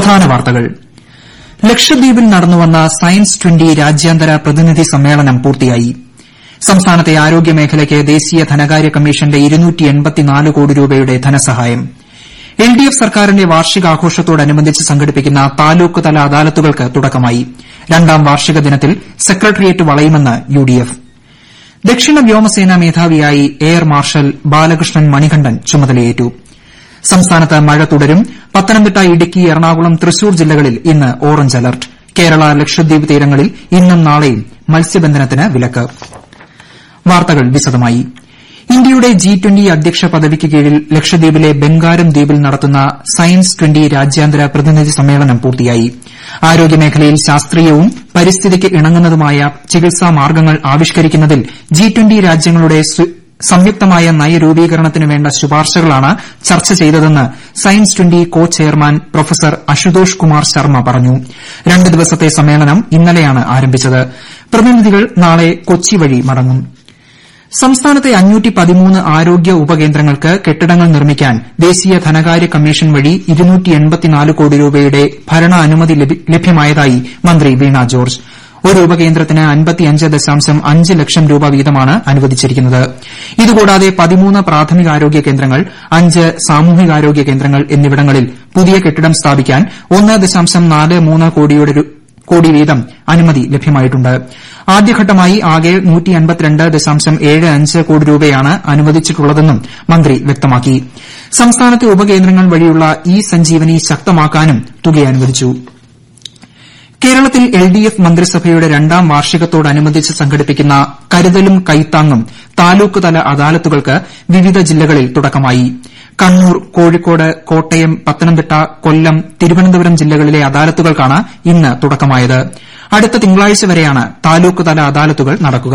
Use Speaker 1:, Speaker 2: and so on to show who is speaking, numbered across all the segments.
Speaker 1: പ്രധാന വാർത്തകൾ ലക്ഷദ്വീപിൽ നടന്നുവന്ന സയൻസ് ട്വന്റി രാജ്യാന്തര പ്രതിനിധി സമ്മേളനം പൂർത്തിയായി സംസ്ഥാനത്തെ ആരോഗ്യമേഖലയ്ക്ക് ദേശീയ ധനകാര്യ കമ്മീഷന്റെ കോടി രൂപയുടെ ധനസഹായം എൽ ഡി എഫ് സർക്കാരിന്റെ വാർഷികാഘോഷത്തോടനുബന്ധിച്ച് സംഘടിപ്പിക്കുന്ന താലൂക്ക് തല അദാലത്തുകൾക്ക് തുടക്കമായി രണ്ടാം വാർഷിക ദിനത്തിൽ സെക്രട്ടേറിയറ്റ് വളയുമെന്ന് യു ഡി എഫ് ദക്ഷിണ വ്യോമസേനാ മേധാവിയായി എയർ മാർഷൽ ബാലകൃഷ്ണൻ മണികണ്ഠൻ ചുമതലയേറ്റു സംസ്ഥാനത്ത് മഴ തുടരും പത്തനംതിട്ട ഇടുക്കി എറണാകുളം തൃശൂർ ജില്ലകളിൽ ഇന്ന് ഓറഞ്ച് അലർട്ട് കേരള ലക്ഷദ്വീപ് തീരങ്ങളിൽ ഇന്നും നാളെയും മത്സ്യബന്ധനത്തിന് വിലക്ക് വാർത്തകൾ വിശദമായി ഇന്ത്യയുടെ ജി ട്വന്റി അധ്യക്ഷ പദവിക്ക് കീഴിൽ ലക്ഷദ്വീപിലെ ബംഗാരം ദ്വീപിൽ നടത്തുന്ന സയൻസ് ട്വന്റി രാജ്യാന്തര പ്രതിനിധി സമ്മേളനം പൂർത്തിയായി ആരോഗ്യമേഖലയിൽ ശാസ്ത്രീയവും പരിസ്ഥിതിക്ക് ഇണങ്ങുന്നതുമായ ചികിത്സാ മാർഗ്ഗങ്ങൾ ആവിഷ്കരിക്കുന്നതിൽ ജി ട്വന്റി രാജ്യങ്ങളുടെ സംയുക്തമായ നയരൂപീകരണത്തിന് വേണ്ട ശുപാർശകളാണ് ചർച്ച ചെയ്തതെന്ന് science twenty co chairman professor Ashutosh Kumar Sharma പറഞ്ഞു രണ്ട് ദിവസത്തെ സമ്മേളനം ഇന്നലെയാണ് ആരംഭിച്ചത് പ്രതിനിധികൾ നാളെ കൊച്ചി വഴി മടങ്ങും സംസ്ഥാനത്തെ ആരോഗ്യ ഉപകേന്ദ്രങ്ങൾക്ക് കെട്ടിടങ്ങൾ നിർമ്മിക്കാൻ ദേശീയ ധനകാര്യ കമ്മീഷൻ വഴി കോടി രൂപയുടെ ഭരണാനുമതി ലഭ്യമായതായി മന്ത്രി വീണ ജോർജ് ഒരു ഉപകേന്ദ്രത്തിന് അഞ്ച് ലക്ഷം രൂപ വീതമാണ് അനുവദിച്ചിരിക്കുന്നത് ഇതുകൂടാതെ പതിമൂന്ന് പ്രാഥമികാരോഗ്യ കേന്ദ്രങ്ങൾ അഞ്ച് സാമൂഹികാരോഗ്യ കേന്ദ്രങ്ങൾ എന്നിവിടങ്ങളിൽ പുതിയ കെട്ടിടം സ്ഥാപിക്കാൻ ഒന്ന് ദശാംശം നാല് മൂന്ന് കോടി വീതം അനുമതി ലഭ്യമായിട്ടുണ്ട് ആദ്യഘട്ടമായി ആകെ കോടി രൂപയാണ് അനുവദിച്ചിട്ടുള്ളതെന്നും മന്ത്രി വ്യക്തമാക്കി സംസ്ഥാനത്തെ ഉപകേന്ദ്രങ്ങൾ വഴിയുള്ള ഇ സഞ്ജീവനി ശക്തമാക്കാനും തുക അനുവദിച്ചു കേരളത്തിൽ എൽ ഡി എഫ് മന്ത്രിസഭയുടെ രണ്ടാം വാർഷികത്തോടനുബന്ധിച്ച് സംഘടിപ്പിക്കുന്ന കരുതലും കൈത്താങ്ങും താലൂക്ക് തല അദാലത്തുകൾക്ക് വിവിധ ജില്ലകളിൽ തുടക്കമായി കണ്ണൂർ കോഴിക്കോട് കോട്ടയം പത്തനംതിട്ട കൊല്ലം തിരുവനന്തപുരം ജില്ലകളിലെ അദാലത്തുകൾക്കാണ് ഇന്ന് തുടക്കമായത് അടുത്ത തിങ്കളാഴ്ച വരെയാണ് താലൂക്ക് തല അദാലത്തുകൾ നടക്കുക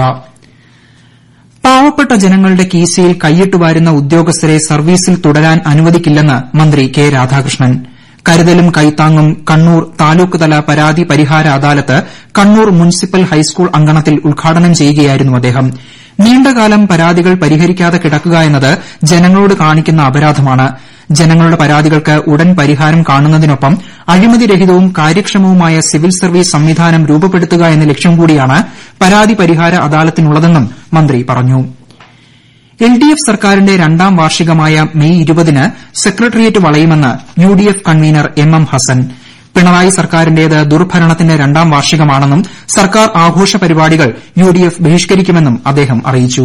Speaker 1: പാവപ്പെട്ട ജനങ്ങളുടെ കീശയിൽ കൈയിട്ടുവാരുന്ന ഉദ്യോഗസ്ഥരെ സർവീസിൽ തുടരാൻ അനുവദിക്കില്ലെന്ന് മന്ത്രി കെ രാധാകൃഷ്ണൻ കരുതലും കൈത്താങ്ങും കണ്ണൂർ താലൂക്ക് തല പരാതി പരിഹാര അദാലത്ത് കണ്ണൂർ മുനിസിപ്പൽ ഹൈസ്കൂൾ അങ്കണത്തിൽ ഉദ്ഘാടനം ചെയ്യുകയായിരുന്നു അദ്ദേഹം നീണ്ടകാലം പരാതികൾ പരിഹരിക്കാതെ കിടക്കുക എന്നത് ജനങ്ങളോട് കാണിക്കുന്ന അപരാധമാണ് ജനങ്ങളുടെ പരാതികൾക്ക് ഉടൻ പരിഹാരം കാണുന്നതിനൊപ്പം അഴിമതിരഹിതവും കാര്യക്ഷമവുമായ സിവിൽ സർവീസ് സംവിധാനം രൂപപ്പെടുത്തുക എന്ന ലക്ഷ്യം കൂടിയാണ് പരാതി പരിഹാര അദാലത്തിനുള്ളതെന്നും മന്ത്രി പറഞ്ഞു എൽ ഡി എഫ് സർക്കാരിന്റെ രണ്ടാം വാർഷികമായ മെയ് ഇരുപതിന് സെക്രട്ടേറിയറ്റ് വളയുമെന്ന് U D F convenor M M Hassan Pinarayi സർക്കാരിന്റേത് ദുർഭരണത്തിന്റെ രണ്ടാം വാർഷികമാണെന്നും സർക്കാർ ആഘോഷ പരിപാടികൾ യു ഡി എഫ് ബഹിഷ്കരിക്കുമെന്നും അദ്ദേഹം അറിയിച്ചു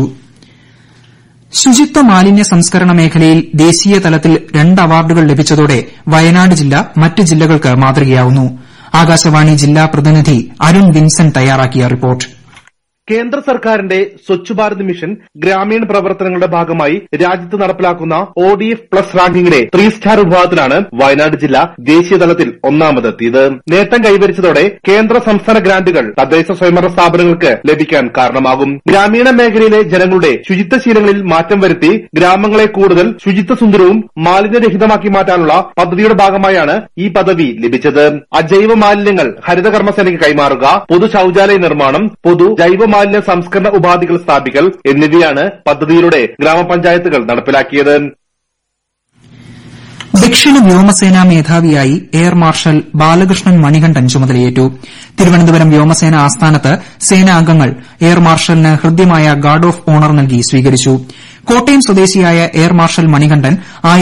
Speaker 1: ശുചിത്വ മാലിന്യ സംസ്കരണ മേഖലയിൽ ദേശീയ തലത്തിൽ രണ്ട് അവാർഡുകൾ ലഭിച്ചതോടെ വയനാട് ജില്ല മറ്റ് ജില്ലകൾക്ക് മാതൃകയാവുന്നു ആകാശവാണി ജില്ലാ പ്രതിനിധി അരുൺ വിൻസെന്റ് തയ്യാറാക്കിയ റിപ്പോർട്ട്
Speaker 2: കേന്ദ്ര സർക്കാരിന്റെ സ്വച്ഛ് ഭാരത് മിഷൻ ഗ്രാമീണ പ്രവർത്തനങ്ങളുടെ ഭാഗമായി രാജ്യത്ത് നടപ്പിലാക്കുന്ന ഒ ഡി എഫ് പ്ലസ് റാങ്കിങ്ങിലെ ത്രീ സ്റ്റാർ വിഭാഗത്തിലാണ് വയനാട് ജില്ല ദേശീയ തലത്തിൽ ഒന്നാമതെത്തിയത് നേട്ടം കൈവരിച്ചതോടെ കേന്ദ്ര സംസ്ഥാന ഗ്രാന്റുകൾ തദ്ദേശ സ്വയംഭരണ സ്ഥാപനങ്ങൾക്ക് ലഭിക്കാൻ കാരണമാകും ഗ്രാമീണ മേഖലയിലെ ജനങ്ങളുടെ ശുചിത്വ ശീലങ്ങളിൽ മാറ്റം വരുത്തി ഗ്രാമങ്ങളെ കൂടുതൽ ശുചിത്വ സുന്ദരവും മാലിന്യരഹിതമാക്കി മാറ്റാനുള്ള പദ്ധതിയുടെ ഭാഗമായാണ് ഈ പദവി ലഭിച്ചത് അജൈവ മാലിന്യങ്ങൾ ഹരിതകർമ്മസേനയ്ക്ക് കൈമാറുക പൊതു ശൌചാലയ നിർമ്മാണം പൊതു ജൈവ മാലിന്യ സംസ്കരണ ഉപാധികൾ സ്ഥാപിക്കൽ എന്നിവയാണ് പദ്ധതിയിലൂടെ ഗ്രാമപഞ്ചായത്തുകൾ നടപ്പിലാക്കിയത്
Speaker 1: ദക്ഷിണ വ്യോമസേനാ മേധാവിയായി എയർ മാർഷൽ ബാലകൃഷ്ണൻ മണികണ്ഠൻ ചുമതലയേറ്റു തിരുവനന്തപുരം വ്യോമസേന ആസ്ഥാനത്ത് സേനാംഗങ്ങൾ എയർ മാർഷലിന് ഹൃദ്യമായ ഗാർഡ് ഓഫ് ഓണർ നൽകി സ്വീകരിച്ചു കോട്ടയം സ്വദേശിയായ എയർ മാർഷൽ മണികണ്ഠൻ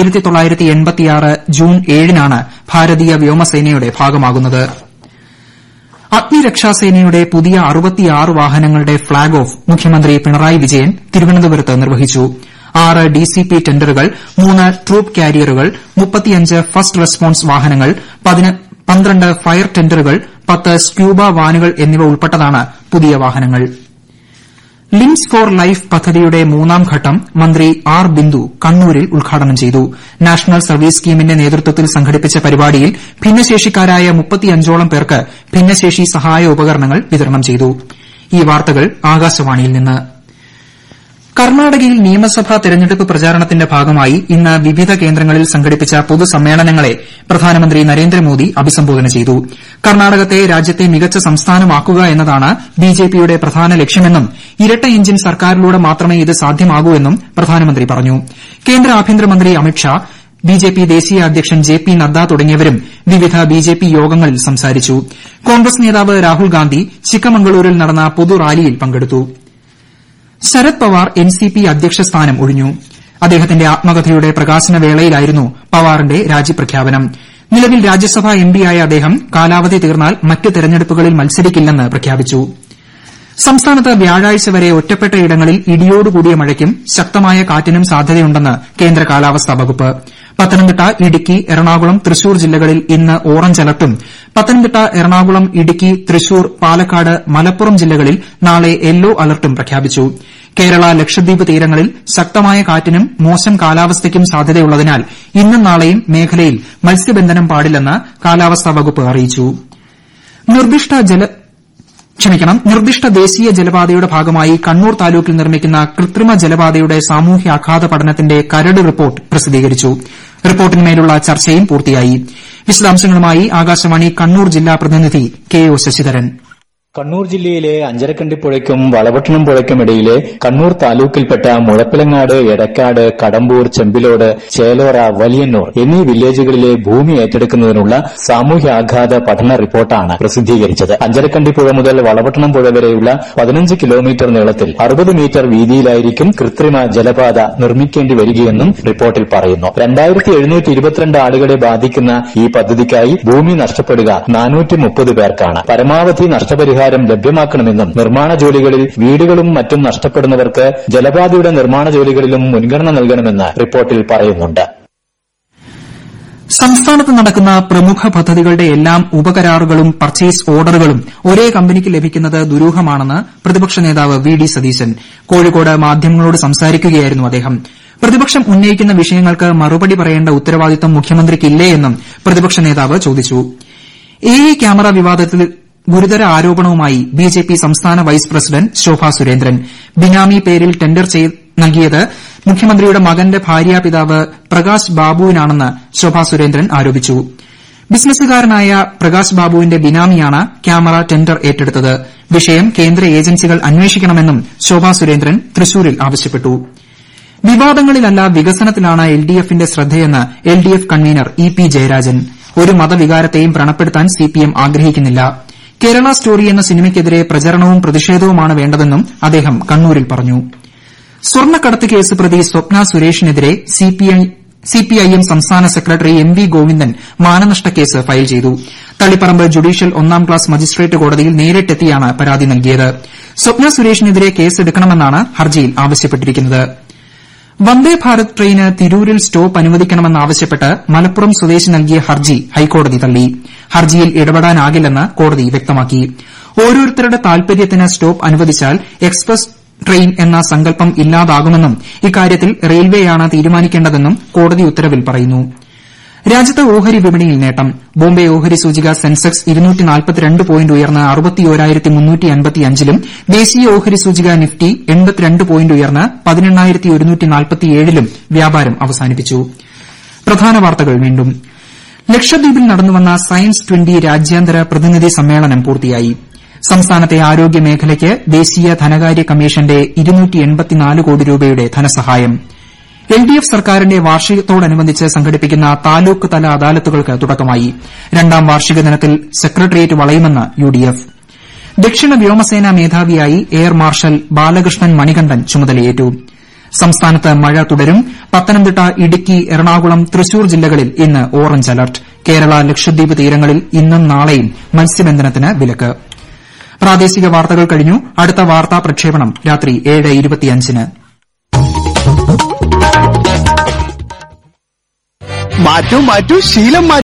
Speaker 1: ജൂൺ ഏഴിനാണ് ഭാരതീയ വ്യോമസേനയുടെ ഭാഗമാകുന്നത് അഗ്നിരക്ഷാസേനയുടെ പുതിയ അറുപത്തിയാറ് വാഹനങ്ങളുടെ ഫ്ളാഗ് ഓഫ് മുഖ്യമന്ത്രി പിണറായി വിജയൻ തിരുവനന്തപുരത്ത് നിർവഹിച്ചു ആറ് ഡിസിപി ടെൻഡറുകൾ മൂന്ന് ട്രൂപ്പ് കാരിയറുകൾ മുപ്പത്തിയഞ്ച് ഫസ്റ്റ് റെസ്പോൺസ് വാഹനങ്ങൾ പന്ത്രണ്ട് ഫയർ ടെൻഡറുകൾ പത്ത് സ്ക്യൂബ വാനുകൾ എന്നിവ ഉൾപ്പെട്ടതാണ് പുതിയ വാഹനങ്ങൾ ലിംസ് ഫോർ ലൈഫ് പദ്ധതിയുടെ മൂന്നാം ഘട്ടം മന്ത്രി ആർ ബിന്ദു കണ്ണൂരിൽ ഉദ്ഘാടനം ചെയ്തു നാഷണൽ സർവീസ് സ്കീമിന്റെ നേതൃത്വത്തിൽ സംഘടിപ്പിച്ച പരിപാടിയിൽ ഭിന്നശേഷിക്കാരായ മുപ്പത്തിയഞ്ചോളം പേർക്ക് ഭിന്നശേഷി സഹായ ഉപകരണങ്ങൾ വിതരണം ചെയ്തു ഈ വാർത്തകൾ ആകാശവാണിയിൽ നിന്ന് കർണാടകയിൽ നിയമസഭാ തെരഞ്ഞെടുപ്പ് പ്രചാരണത്തിന്റെ ഭാഗമായി ഇന്ന് വിവിധ കേന്ദ്രങ്ങളിൽ സംഘടിപ്പിച്ച പൊതുസമ്മേളനങ്ങളെ പ്രധാനമന്ത്രി നരേന്ദ്രമോദി അഭിസംബോധന ചെയ്തു കർണാടകത്തെ രാജ്യത്തെ മികച്ച സംസ്ഥാനമാക്കുക എന്നതാണ് ബിജെപിയുടെ പ്രധാന ലക്ഷ്യമെന്നും ഇരട്ട എഞ്ചിൻ സർക്കാരിലൂടെ മാത്രമേ ഇത് സാധ്യമാകൂ എന്നും പ്രധാനമന്ത്രി പറഞ്ഞു കേന്ദ്ര ആഭ്യന്തരമന്ത്രി അമിത്ഷാ ബിജെപി ദേശീയ അധ്യക്ഷൻ ജെ പി നദ്ദ തുടങ്ങിയവരും വിവിധ ബിജെപി യോഗങ്ങളിൽ സംസാരിച്ചു കോൺഗ്രസ് നേതാവ് രാഹുൽ ഗാന്ധി ചിക്കമംഗളൂരിൽ നടന്ന പൊതുറാലിയിൽ പങ്കെടുത്തു ശരത് പവാർ എൻസിപി അധ്യക്ഷ സ്ഥാനം ഒഴിഞ്ഞു അദ്ദേഹത്തിന്റെ ആത്മകഥയുടെ പ്രകാശന വേളയിലായിരുന്നു പവാറിന്റെ രാജിപ്രഖ്യാപനം നിലവിൽ രാജ്യസഭാ എംപിയായ അദ്ദേഹം കാലാവധി തീർന്നാൽ മറ്റ് തെരഞ്ഞെടുപ്പുകളിൽ മത്സരിക്കില്ലെന്ന് പ്രഖ്യാപിച്ചു സംസ്ഥാനത്ത് വ്യാഴാഴ്ച വരെ ഒറ്റപ്പെട്ട ഇടങ്ങളിൽ ഇടിയോടുകൂടിയ മഴയ്ക്കും ശക്തമായ കാറ്റിനും സാധ്യതയുണ്ടെന്ന് കേന്ദ്ര കാലാവസ്ഥാ വകുപ്പ് പത്തനംതിട്ട ഇടുക്കി എറണാകുളം തൃശൂർ ജില്ലകളിൽ ഇന്ന് ഓറഞ്ച് അലർട്ടും പത്തനംതിട്ട എറണാകുളം ഇടുക്കി തൃശൂർ പാലക്കാട് മലപ്പുറം ജില്ലകളിൽ നാളെ യെല്ലോ അലർട്ടും പ്രഖ്യാപിച്ചു കേരള ലക്ഷദ്വീപ് തീരങ്ങളിൽ ശക്തമായ കാറ്റിനും മോശം കാലാവസ്ഥയ്ക്കും സാധ്യതയുള്ളതിനാൽ ഇന്നും നാളെയും മേഖലയിൽ മത്സ്യബന്ധനം പാടില്ലെന്ന് കാലാവസ്ഥാ വകുപ്പ് അറിയിച്ചു നിർദ്ദിഷ്ട ദേശീയ ജലപാതയുടെ ഭാഗമായി കണ്ണൂർ താലൂക്കിൽ നിർമ്മിക്കുന്ന കൃത്രിമ ജലപാതയുടെ സാമൂഹ്യാഘാത പഠനത്തിന്റെ കരട് റിപ്പോർട്ട് പ്രസിദ്ധീകരിച്ചു റിപ്പോർട്ടിന്മേലുള്ള ചർച്ചയും പൂർത്തിയായി വിശദാംശങ്ങളുമായി ആകാശവാണി കണ്ണൂർ ജില്ലാ പ്രതിനിധി കെ ഒ ശശിധരൻ
Speaker 3: കണ്ണൂർ ജില്ലയിലെ അഞ്ചരക്കണ്ടിപ്പുഴയ്ക്കും വളപട്ടണം പുഴയ്ക്കുമിടയിലെ കണ്ണൂർ താലൂക്കിൽപ്പെട്ട മുഴപ്പിലങ്ങാട് എടക്കാട് കടമ്പൂർ ചെമ്പിലോട് ചേലോറ വലിയന്നൂർ എന്നീ വില്ലേജുകളിലെ ഭൂമി ഏറ്റെടുക്കുന്നതിനുള്ള സാമൂഹ്യാഘാത പഠന റിപ്പോർട്ടാണ് പ്രസിദ്ധീകരിച്ചത് അഞ്ചരക്കണ്ടിപ്പുഴ മുതൽ വളപട്ടണം പുഴ വരെയുള്ള പതിനഞ്ച് കിലോമീറ്റർ നീളത്തിൽ അറുപത് മീറ്റർ വീതിയിലായിരിക്കും കൃത്രിമ ജലപാത നിർമ്മിക്കേണ്ടി വരികയെന്നും റിപ്പോർട്ടിൽ പറയുന്നു രണ്ടായിരത്തി എഴുന്നൂറ്റി ഇരുപത്തിരണ്ട് ആളുകളെ ബാധിക്കുന്ന ഈ പദ്ധതിക്കായി ഭൂമി നഷ്ടപ്പെടുക നാനൂറ്റി മുപ്പത് പേർക്കാണ് പരമാവധി നഷ്ടപരിഹാരം പരിഹാരം ലഭ്യമാക്കണമെന്നും നിർമ്മാണ ജോലികളിൽ വീടുകളും മറ്റും നഷ്ടപ്പെടുന്നവർക്ക് ജലപാതയുടെ നിർമ്മാണ ജോലികളിലും മുൻഗണന നൽകണമെന്ന് റിപ്പോർട്ടിൽ പറയുന്നുണ്ട്
Speaker 1: സംസ്ഥാനത്ത് നടക്കുന്ന പ്രമുഖ പദ്ധതികളുടെ എല്ലാം ഉപകരാറുകളും പർച്ചേസ് ഓർഡറുകളും ഒരേ കമ്പനിക്ക് ലഭിക്കുന്നത് ദുരൂഹമാണെന്ന് പ്രതിപക്ഷ നേതാവ് വി ഡി സതീശൻ കോഴിക്കോട് മാധ്യമങ്ങളോട് സംസാരിക്കുകയായിരുന്നു അദ്ദേഹം പ്രതിപക്ഷം ഉന്നയിക്കുന്ന വിഷയങ്ങൾക്ക് മറുപടി പറയേണ്ട ഉത്തരവാദിത്തം മുഖ്യമന്ത്രിക്കില്ലേ എന്നും പ്രതിപക്ഷ നേതാവ് ചോദിച്ചു എ ഐ ക്യാമറ വിവാദത്തിൽ ഗുരുതര ആരോപണവുമായി ബിജെപി സംസ്ഥാന വൈസ് പ്രസിഡന്റ് ശോഭാ സുരേന്ദ്രൻ ബിനാമി പേരിൽ ടെൻഡർ നൽകിയത് മുഖ്യമന്ത്രിയുടെ മകന്റെ ഭാര്യാപിതാവ് പ്രകാശ് ബാബുവിനാണെന്ന് ശോഭാ സുരേന്ദ്രൻ ആരോപിച്ചു ബിസിനസുകാരനായ പ്രകാശ് ബാബുവിന്റെ ബിനാമിയാണ് ക്യാമറ ടെൻഡർ ഏറ്റെടുത്തത് വിഷയം കേന്ദ്ര ഏജൻസികൾ അന്വേഷിക്കണമെന്നും ശോഭാ സുരേന്ദ്രൻ തൃശൂരിൽ ആവശ്യപ്പെട്ടു വിവാദങ്ങളിലല്ല വികസനത്തിലാണ് എൽഡിഎഫിന്റെ ശ്രദ്ധയെന്ന് LDF convenor E P Jayarajan ഒരു മതവികാരത്തെയും വ്രണപ്പെടുത്താൻ സിപിഎം ആഗ്രഹിക്കുന്നില്ല കേരള സ്റ്റോറി എന്ന സിനിമയ്ക്കെതിരെ പ്രചരണവും പ്രതിഷേധവുമാണ് വേണ്ടതെന്നും അദ്ദേഹം കണ്ണൂരിൽ പറഞ്ഞു സ്വർണ്ണക്കടത്ത് കേസ് പ്രതി സ്വപ്ന സുരേഷിനെതിരെ സിപിഐഎം സംസ്ഥാന സെക്രട്ടറി എം വി ഗോവിന്ദൻ മാനനഷ്ടക്കേസ് ഫയൽ ചെയ്തു തളിപ്പറമ്പ് ജുഡീഷ്യൽ ഒന്നാം ക്ലാസ് മജിസ്ട്രേറ്റ് കോടതിയിൽ നേരിട്ടെത്തിയാണ് പരാതി നൽകിയത് സ്വപ്ന സുരേഷിനെതിരെ കേസെടുക്കണമെന്നാണ് ഹർജിയിൽ ആവശ്യപ്പെട്ടിരിക്കുന്നത് വന്ദേ ഭാരത് ട്രെയിന് തിരൂരിൽ സ്റ്റോപ്പ് അനുവദിക്കണമെന്നാവശ്യപ്പെട്ട് മലപ്പുറം സ്വദേശി നൽകിയ ഹർജി ഹൈക്കോടതി തള്ളി ഹർജിയിൽ ഇടപെടാനാകില്ലെന്ന് കോടതി വ്യക്തമാക്കി ഓരോരുത്തരുടെ താൽപര്യത്തിന് സ്റ്റോപ്പ് അനുവദിച്ചാൽ എക്സ്പ്രസ് ട്രെയിൻ എന്ന സങ്കല്പം ഇല്ലാതാകുമെന്നും ഇക്കാര്യത്തിൽ റെയിൽവേയാണ് തീരുമാനിക്കേണ്ടതെന്നും കോടതി ഉത്തരവിൽ പറയുന്നു രാജ്യത്ത് ഓഹരി വിപണിയിൽ നേട്ടം ബോംബെ ഓഹരി സൂചിക സെൻസെക്സ് പോയിന്റ് ഉയർന്ന് ലും ദേശീയ ഓഹരി സൂചിക നിഫ്റ്റി പോയിന്റ് ഉയർന്ന് ലും വ്യാപാരം അവസാനിപ്പിച്ചു പ്രധാന വാർത്തകൾ വീണ്ടും ലക്ഷദ്വീപിൽ നടന്നുവന്ന സയൻസ് ട്വന്റി രാജ്യാന്തര പ്രതിനിധി സമ്മേളനം പൂർത്തിയായി സംസ്ഥാനത്തെ ആരോഗ്യ മേഖലയ്ക്ക് ദേശീയ ധനകാര്യ കമ്മീഷന്റെ കോടി രൂപയുടെ ധനസഹായം എൽഡിഎഫ് സർക്കാരിന്റെ വാർഷികത്തോടനുബന്ധിച്ച് സംഘടിപ്പിക്കുന്ന താലൂക്ക് തല അദാലത്തുകൾക്ക് തുടക്കമായി രണ്ടാം വാർഷിക ദിനത്തിൽ സെക്രട്ടേറിയറ്റ് വളയുമെന്ന് യുഡിഎഫ് ദക്ഷിണ വ്യോമസേനാ മേധാവിയായി എയർ മാർഷൽ ബാലകൃഷ്ണൻ മണികണ്ഠൻ ചുമതലയേറ്റു സംസ്ഥാനത്ത് മഴ തുടരും പത്തനംതിട്ട ഇടുക്കി എറണാകുളം തൃശൂർ ജില്ലകളിൽ ഇന്ന് ഓറഞ്ച് അലർട്ട് കേരള ലക്ഷദ്വീപ് തീരങ്ങളിൽ ഇന്നും നാളെയും മത്സ്യബന്ധനത്തിന് വിലക്ക് പ്രാദേശിക വാർത്തകൾ കഴിഞ്ഞു അടുത്ത വാർത്താ പ്രക്ഷേപണം രാത്രി ഏഴ് ഇരുപത്തിയഞ്ചിന്
Speaker 4: മാറ്റൂ മാറ്റൂ ശീലം മാറ്റൂ